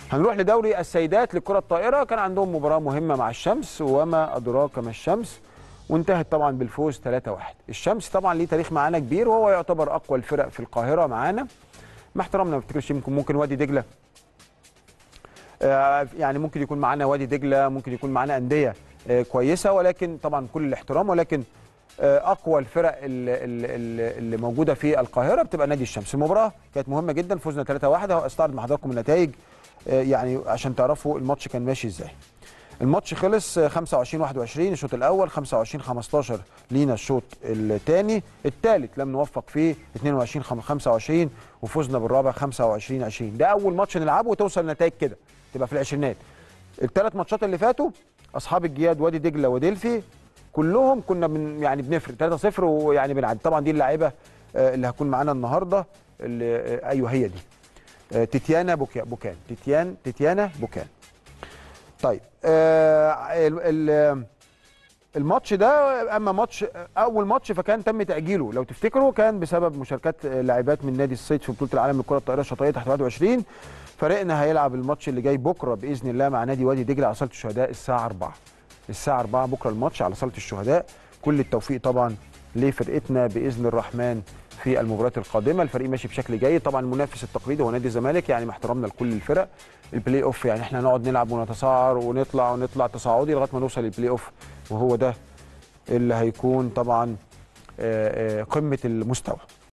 هنروح لدوري السيدات للكره الطائره كان عندهم مباراه مهمه مع الشمس وما ادراك ما الشمس وانتهت طبعا بالفوز 3-1 الشمس طبعا ليه تاريخ معانا كبير وهو يعتبر اقوى الفرق في القاهره معانا مع احترامنا ما افتكرش يمكن ممكن وادي دجله آه، يعني ممكن يكون معانا وادي دجله ممكن يكون معانا انديه آه، كويسه ولكن طبعا كل الاحترام ولكن آه، اقوى الفرق اللي, اللي, اللي موجوده في القاهره بتبقى نادي الشمس المباراه كانت مهمه جدا فوزنا 3-1 اهو استعرض مع حضراتكم النتائج آه، يعني عشان تعرفوا الماتش كان ماشي ازاي الماتش خلص آه، 25 21 الشوط الاول 25 15 لينا الشوط الثاني الثالث لم نوفق فيه 22 خم- 25 وفزنا بالرابع 25 20 ده اول ماتش نلعبه وتوصل نتائج كده تبقى في العشرينات الثلاث ماتشات اللي فاتوا اصحاب الجياد وادي دجله وديلفي كلهم كنا بن يعني بنفرق 3-0 ويعني بنعدي طبعا دي اللاعيبه آه، اللي هتكون معانا النهارده اللي آه، ايوه هي دي آه، تيتيانا بوكا- بوكان تيتيان تيتيانا بوكان طيب آه ال- ال- الماتش ده اما ماتش اول ماتش فكان تم تاجيله لو تفتكروا كان بسبب مشاركات لاعبات من نادي الصيد في بطوله العالم للكره الطائره الشاطئيه تحت 21 فريقنا هيلعب الماتش اللي جاي بكره باذن الله مع نادي وادي دجله على صاله الشهداء الساعه 4 الساعه 4 بكره الماتش على صاله الشهداء كل التوفيق طبعا لفرقتنا باذن الرحمن في المباريات القادمه الفريق ماشي بشكل جيد طبعا المنافس التقليدي هو نادي الزمالك يعني مع احترامنا لكل الفرق البلاي اوف يعني احنا نقعد نلعب ونتصاعر ونطلع ونطلع تصاعدي لغايه ما نوصل للبلاي اوف وهو ده اللي هيكون طبعا آه، آه، قمه المستوى